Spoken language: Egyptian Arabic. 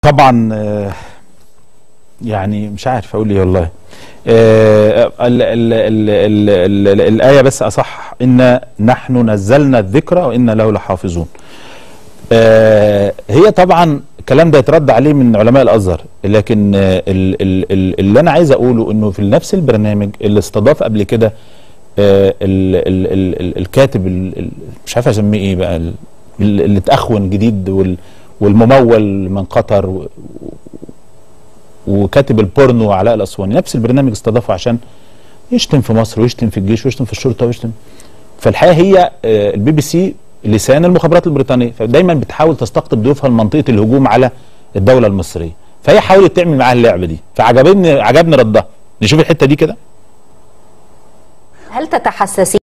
طبعا آه، يعني مش عارف اقول ايه والله آه، ال ال ال ال ال ال الايه بس اصح ان نحن نزلنا الذكر وانا له لحافظون آه، هي طبعا الكلام ده يترد عليه من علماء الازهر لكن آه، ال ال ال اللي انا عايز اقوله انه في نفس البرنامج اللي استضاف قبل كده آه، ال ال ال ال الكاتب ال ال مش عارف اسميه ايه بقى ال- اللي اتأخون جديد وال والممول من قطر و- وكاتب البورنو علاء الاسواني نفس البرنامج استضافه عشان يشتم في مصر ويشتم في الجيش ويشتم في الشرطه ويشتم فالحقيقه هي آه، البي بي سي لسان المخابرات البريطانيه فدايما بتحاول تستقطب ضيوفها لمنطقه الهجوم على الدوله المصريه فهي حاولت تعمل معاها اللعبه دي فعجبني عجبني ردها نشوف الحته دي كده هل تتحسسين